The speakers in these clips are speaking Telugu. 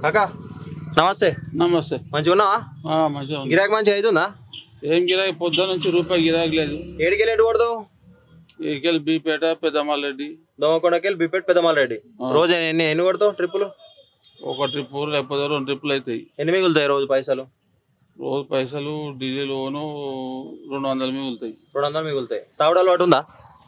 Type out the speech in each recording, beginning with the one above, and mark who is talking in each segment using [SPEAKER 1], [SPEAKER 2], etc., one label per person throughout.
[SPEAKER 1] కాకా నమస్తే
[SPEAKER 2] నమస్తే
[SPEAKER 1] మంచిగా ఉన్నావా
[SPEAKER 2] ఆ, మంచిగా ఉంది
[SPEAKER 1] గిరాకీ మంచిగా అవుతుందా
[SPEAKER 2] ఏం గిరాకీ పొద్దున నుంచి రూపాయి గిరాకీ లేదు
[SPEAKER 1] ఏడికి ఎటు కొడతావు
[SPEAKER 2] ఏకెళ్ళి బీపేట పెద్దమల్లరెడ్డి
[SPEAKER 1] దోమకొండకెళ్ళి బిపెట్ పెద్దమాల రెడ్డి రోజు ఎన్ని ఎన్ని కొడతావు ట్రిప్పులు
[SPEAKER 2] ఒక ట్రిప్ లేకపోతే రెండు ట్రిప్పులు అవుతాయి
[SPEAKER 1] ఎన్ని మిగులుతాయి రోజు పైసలు
[SPEAKER 2] రోజు పైసలు డీజిల్ ఓను రెండు వందలు మిగులుతాయి
[SPEAKER 1] రెండు వందలు మిగులుతాయి తాగుడు అలవాటు ఉందా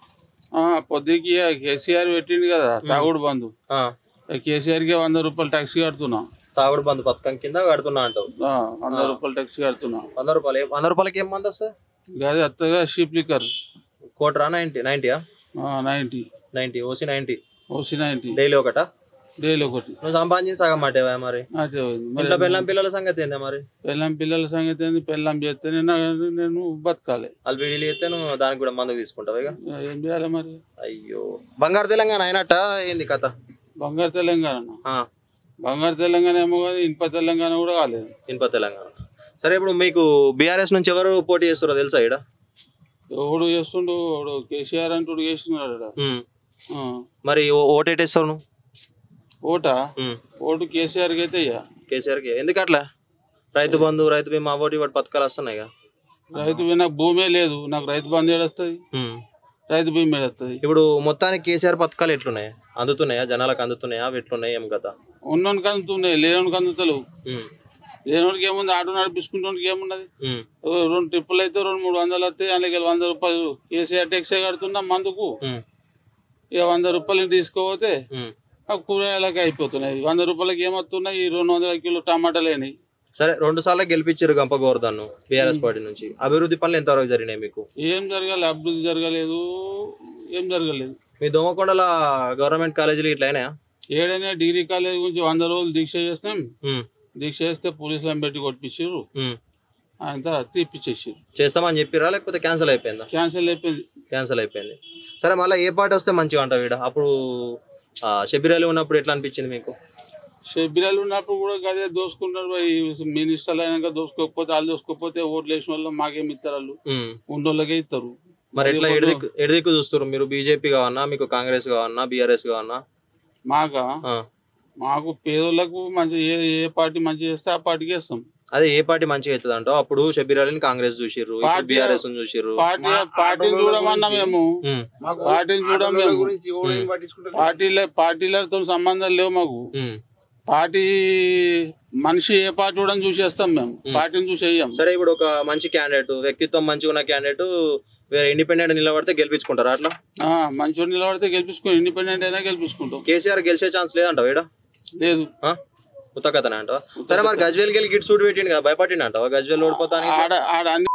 [SPEAKER 2] ఆ, పొద్దుకి ఆ కేసీఆర్ పెట్టింది కదా తాగుడు బంధు
[SPEAKER 1] ఆ,
[SPEAKER 2] ఆ కేసీఆర్కి వంద రూపాయలు ట్యాక్సీ కడుతున్నా
[SPEAKER 1] తాగుడు బంధు పథకం కింద కడుతున్నా అంటావు
[SPEAKER 2] ఆ, వంద రూపాయలు ట్యాక్సీ కడుతున్నా
[SPEAKER 1] వంద రూపాయలు ఏ- వంద రూపాయలకి ఏం మంది వస్తుంది
[SPEAKER 2] గది అత్తగా షీప్ లిక్కర్
[SPEAKER 1] కోటరా నైంటీ నైంటీయా
[SPEAKER 2] ninety
[SPEAKER 1] ninety OC ninety
[SPEAKER 2] OC ninety
[SPEAKER 1] daily ఒకటా
[SPEAKER 2] డైలీ ఒకటి
[SPEAKER 1] నువ్వు సంపాదించి సగం మాటేవా మరి
[SPEAKER 2] అదే ఉంది. మరి
[SPEAKER 1] ఇంట్లో పిల్లం పిల్లల సంగతి ఏందా మరి
[SPEAKER 2] పెళ్ళం పిల్లల సంగతి ఏంది పెళ్ళం చేస్తేనే నా- నేను బతకాలి
[SPEAKER 1] వాళ్ళు వీడియోలు చేస్తే నువ్వు దానికి కూడా మందుకు తీసుకుంటావు ఇక
[SPEAKER 2] ఏం చేయాలి మరి
[SPEAKER 1] అయ్యో బంగారు తెలంగాణ అయినట్ట ఏంది కథ
[SPEAKER 2] బంగారు తెలంగాణ
[SPEAKER 1] ఆ,
[SPEAKER 2] బంగారు తెలంగాణ ఏమో కానీ ఇనుప తెలంగాణ కూడా కాలేదు
[SPEAKER 1] ఇనుప తెలంగాణ సరే ఇప్పుడు మీకు బీఆర్ఎస్ నుంచి ఎవరు పోటీ చేస్తారో తెలుసా ఇక్కడ
[SPEAKER 2] ఎవడు చేస్తుండు ఎవడు కేసీఆర్ అంటుడు చేస్తున్నాడు ఈడ. ఆ.
[SPEAKER 1] మరి ఓ- ఓటేటేస్తావు నువ్వు
[SPEAKER 2] ఓటా
[SPEAKER 1] ఉమ్.
[SPEAKER 2] ఓటు కేసీఆర్కి అయితే ఇయ్య.
[SPEAKER 1] కేసీఆర్కి ఎందుకు అట్లా రైతు బంధు రైతు బీమా ఓటి వాటి పథకాలు వస్తున్నాయి ఇక.
[SPEAKER 2] రైతు బీ- నాకు భూమే లేదు నాకు రైతు బంధు ఏడొస్తుంది
[SPEAKER 1] ఉమ్.
[SPEAKER 2] రైతు బీమా ఏడొస్తుంది
[SPEAKER 1] ఇప్పుడు మొత్తానికి కేసీఆర్ పథకాలు ఎట్లున్నాయి అందుతున్నాయా జనాలకు అందుతున్నాయా అవి ఎట్లున్నాయి ఏం కథ
[SPEAKER 2] ఉన్నోనికి అందుతున్నాయి లేనోనికి అందుతలేవు
[SPEAKER 1] ఉమ్.
[SPEAKER 2] లేనోనికి ఏముంది ఆటో నడిపించుకుంటానికి ఏమున్నది
[SPEAKER 1] ఉమ్.
[SPEAKER 2] ఓ రెండు ట్రిప్పులు అయితే రెండు మూడు వందలు వస్తాయి అందులోకి వెళ్ళి వంద రూపాయలు కేసీఆర్ ట్యాక్సే కడుతున్నాం మందుకు
[SPEAKER 1] ఉమ్.
[SPEAKER 2] ఇక వంద రూపాయలు తీసుకోపోతే
[SPEAKER 1] ఉమ్.
[SPEAKER 2] ఆ కూరగాయలకి అయిపోతున్నాయి వంద రూపాయలకి ఏమవుతున్నాయి ఈ రెండు వందల కిలో టమాటాలు అయినాయి
[SPEAKER 1] సరే రెండు సార్లు గెలిపించారు గంప గోవర్ధన్ బీఆర్ఎస్ పార్టీ నుంచి అభివృద్ధి పనులు ఎంతవరకు జరిగినాయి మీకు
[SPEAKER 2] ఏం జరగాలి అభివృద్ధి జరగలేదు ఏం జరగలేదు
[SPEAKER 1] మీ దోమకొండల గవర్నమెంట్ కాలేజీలు ఇట్లా అయినాయా
[SPEAKER 2] ఏడైనా డిగ్రీ కాలేజ్ గురించి వంద రోజులు దీక్ష చేస్తాం
[SPEAKER 1] ఉమ్.
[SPEAKER 2] దీక్ష చేస్తే పోలీసులను పెట్టి కొట్టించారు
[SPEAKER 1] ఉమ్.
[SPEAKER 2] అంతా తీపిచ్చేసారు
[SPEAKER 1] చేస్తామని చెప్పిరా లేకపోతే క్యాన్సిల్ అయిపోయిందా
[SPEAKER 2] క్యాన్సిల్ అయిపోయింది
[SPEAKER 1] క్యాన్సిల్ అయిపోయింది సరే మళ్ళీ ఏ పార్టీ వస్తే మంచిగా అంటావు వీడ అప్పుడు ఆ, షబీరాలు ఉన్నప్పుడు ఎట్లా అనిపించింది మీకు
[SPEAKER 2] షబ్బిరాలు ఉన్నప్పుడు కూడా అదే దోసుకుంటారు పోయి మినిస్టర్లు అయినాక దోసుకోకపోతే వాళ్ళు దోసుకోకపోతే ఓట్లు వేసిన వాళ్ళు మాకేం ఇస్తారు వాళ్ళు
[SPEAKER 1] ఉమ్.
[SPEAKER 2] ఉన్నోళ్ళకే ఇస్తారు
[SPEAKER 1] మరి ఎట్లా ఎడదిక్కు ఎడదిక్కు చూస్తారు మీరు బీజేపీ కావన్నా మీకు కాంగ్రెస్ కావన్నా బీఆర్ఎస్ కావన్నా
[SPEAKER 2] మాక
[SPEAKER 1] ఆ.
[SPEAKER 2] మాకు పేదోళ్ళకు మంచి ఏ ఏ పార్టీ మంచి చేస్తే ఆ పార్టీకి వేస్తాం
[SPEAKER 1] అదే ఏ పార్టీ మంచిగా అవుతుంది అంటావు అప్పుడు షబీరాలని కాంగ్రెస్ చూసిర్రు
[SPEAKER 2] పార్టీ-
[SPEAKER 1] బీఆర్ఎస్ చూసిర్రు
[SPEAKER 2] పార్టీ పార్టీని చూడమన్నా మేము
[SPEAKER 1] ఉమ్.
[SPEAKER 2] పార్టీని చూడం మేము పార్టీల పార్టీలతో సంబంధం లేవు మాకు
[SPEAKER 1] ఉమ్.
[SPEAKER 2] పార్టీ మనిషి ఏ పార్టీ కూడా చూసేస్తాం మేము పార్టీని చూసి వేయం
[SPEAKER 1] సరే ఇప్పుడు ఒక మంచి క్యాండిడేట్ వ్యక్తిత్వం మంచిగా ఉన్న క్యాండిడేట్ వేరే ఇండిపెండెంట్ నిలబడితే గెలిపించుకుంటారు అట్లా
[SPEAKER 2] ఆ, మంచోడు నిలబడితే గెలిపించుకుని ఇండిపెండెంట్ అయినా గెలిపించుకుంటాం
[SPEAKER 1] కేసీఆర్ గెలిచే ఛాన్స్ లేదంటావు ఈడ
[SPEAKER 2] లేదు
[SPEAKER 1] ఆ? ఉత్తకథనే అంటావా సరే మరి గజ్వేల్ గెలి గిట్ సూట్ పెట్టిండు కదా భయపడిండు అంటావా గజ్వేల్ ఓడిపోతానికి
[SPEAKER 2] ఆడ ఆడ అన్ని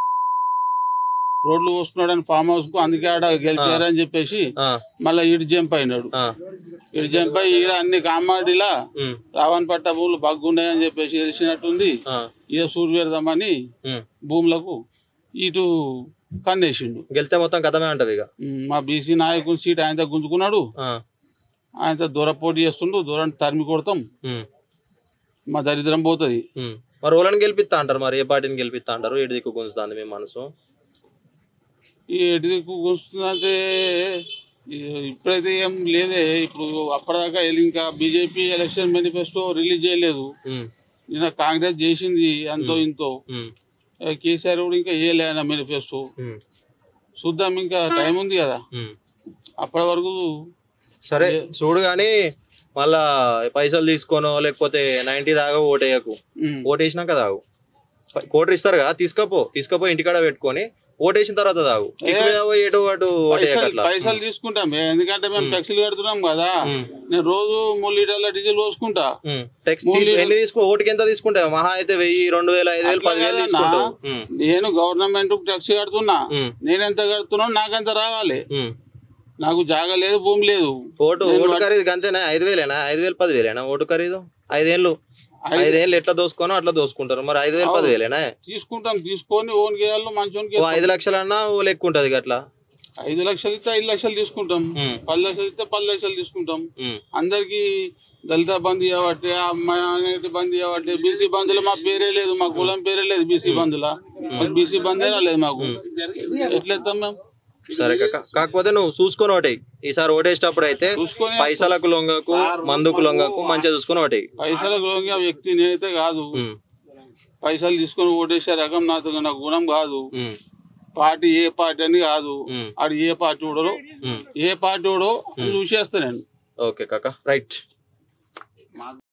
[SPEAKER 2] రోడ్లు పోసుకున్నాడని ఫామ్ హౌస్ కు అందుకే ఆడ గెలిపారని చెప్పేసి
[SPEAKER 1] ఆ,
[SPEAKER 2] మళ్ళీ ఇటు జంప్ అయినాడు
[SPEAKER 1] ఆ,
[SPEAKER 2] ఇటు జంప్ అయ్యి ఈడ అన్ని కామాడిలా
[SPEAKER 1] ఉమ్,
[SPEAKER 2] రావణ్ పట్ట భూములు బాగున్నాయని చెప్పేసి తెలిసినట్టుంది
[SPEAKER 1] ఆ,
[SPEAKER 2] ఇక సూరు పెడదామని
[SPEAKER 1] ఉమ్.
[SPEAKER 2] భూములకు ఇటు కన్నేసిండు
[SPEAKER 1] గెలితే మొత్తం కథమే అంటది ఇక
[SPEAKER 2] ఉమ్, మా బీసీ నాయకుని సీట్ ఆయనతో గుంజుకున్నాడు
[SPEAKER 1] ఆ,
[SPEAKER 2] ఆయనతో దూర పోటీ చేస్తుండు దూరాన్ని తరిమి కొడతాం
[SPEAKER 1] ఉమ్,
[SPEAKER 2] మా దరిద్రం పోతుంది
[SPEAKER 1] ఉమ్. మరి ఓళ్ళని గెలిపిస్తా అంటారు మరి ఏ పార్టీని గెలిపిస్తా అంటారు ఏడు దిక్కు గుంజుతుంది మీ మనసు
[SPEAKER 2] ఈ ఎటు దిక్కు గుంజుతుందంటే ఈ- ఇప్పుడైతే ఏం లేదే ఇప్పుడు అప్పటిదాకా వెళ్ళి ఇంకా బీజేపీ ఎలక్షన్ మేనిఫెస్టో రిలీజ్ చేయలేదు
[SPEAKER 1] ఉమ్,
[SPEAKER 2] నిన్న కాంగ్రెస్ చేసింది అంతో ఇంతో
[SPEAKER 1] ఉమ్,
[SPEAKER 2] ఏ కేసీఆర్ కూడా ఇంకా వేయలే ఆయన మేనిఫెస్టో
[SPEAKER 1] ఉమ్,
[SPEAKER 2] చూద్దాం ఇంకా టైం ఉంది కదా
[SPEAKER 1] ఉమ్.
[SPEAKER 2] అప్పటి వరకు
[SPEAKER 1] సరే చూడు కానీ మళ్ళా పైసలు తీసుకోనో లేకపోతే నైన్టీ దాకా ఓటేయకు
[SPEAKER 2] ఉమ్,
[SPEAKER 1] ఓటేసినాక తాగు కోటర్ ఇస్తారు కదా తీసుకపో తీసుకపో ఇంటికాడ పెట్టుకొని ఓటేసిన తర్వాత తాగు ఇటు మీద పోయి ఎటు అటు ఓటేయక
[SPEAKER 2] పైసలు
[SPEAKER 1] అట్లా
[SPEAKER 2] పైసలు తీసుకుంటాం ఎందుకంటే మేము ట్యాక్సీలు కడుతున్నాం కదా
[SPEAKER 1] ఉమ్,
[SPEAKER 2] నేను రోజు మూడు లీటర్ల డీజిల్ పోసుకుంటా
[SPEAKER 1] ఉమ్. టెక్స్ తీసు- ఎన్ని తీసుకో ఓటుకి ఎంత తీసుకుంటావు మహా అయితే వెయ్యి రెండు వేల ఐదు వేలు
[SPEAKER 2] అట్లా
[SPEAKER 1] పదివేలు
[SPEAKER 2] కాదన్నా.
[SPEAKER 1] తీసుకుంటావు ఉమ్,
[SPEAKER 2] నేను గవర్నమెంట్ ట్యాక్సీ కడుతున్నా
[SPEAKER 1] ఉమ్,
[SPEAKER 2] నేను ఎంత కడుతున్నాను నాకెంత రావాలి
[SPEAKER 1] ఉమ్.
[SPEAKER 2] నాకు జాగా లేదు భూమి లేదు
[SPEAKER 1] ఓటు ఓటు ఖరీదు అంతేనా ఐదు వేలేనా ఐదు వేలు పదివేలేనా ఓటు ఖరీదు ఐదేళ్ళు
[SPEAKER 2] ఐదు-
[SPEAKER 1] ఐదేళ్ళు ఎట్లా దోసుకోనో అట్లా దోసుకుంటారు మరి ఐదు వేలు పదివేలేనా
[SPEAKER 2] తీసుకుంటాం తీసుకొని ఓన్ గేయాలో మంచోనికి
[SPEAKER 1] ఓ ఐదు లక్షలన్నా ఓ లెక్క ఉంటది అట్లా
[SPEAKER 2] ఐదు లక్షలు ఇస్తే ఐదు లక్షలు తీసుకుంటాం
[SPEAKER 1] ఉమ్,
[SPEAKER 2] పది లక్షలు ఇస్తే పది లక్షలు తీసుకుంటాం
[SPEAKER 1] ఉమ్,
[SPEAKER 2] అందరికి దళిత బంద్ చేయబట్టి అమ్మాయి అనేది బంద్ చేయబట్టి బీసీ బంధులో మా పేరే లేదు మా కులం పేరే లేదు బీసీ బంధుల బీసీ బందే రాలేదు మాకు ఎట్లా ఎత్తాం మేము
[SPEAKER 1] సరే కాక కాకపోతే నువ్వు చూసుకొని ఓటేయి ఈసారి ఓటేసేటప్పుడు అయితే
[SPEAKER 2] చూసుకొని
[SPEAKER 1] పైసలకు లొంగకు మందుకు లొంగకు మంచిగా చూసుకొని ఓటేయి
[SPEAKER 2] పైసలకు లొంగే వ్యక్తి నేనైతే కాదు
[SPEAKER 1] ఉమ్,
[SPEAKER 2] పైసలు తీసుకొని ఓటేసే రకం నాతో నాకు గుణం కాదు
[SPEAKER 1] ఉమ్,
[SPEAKER 2] పార్టీ ఏ పార్టీ అని కాదు
[SPEAKER 1] ఉమ్,
[SPEAKER 2] ఆడు ఏ పార్టీ ఓడో
[SPEAKER 1] ఉమ్.
[SPEAKER 2] ఏ పార్టీ ఓడో చూసేస్తా నేను
[SPEAKER 1] ఓకే కాక రైట్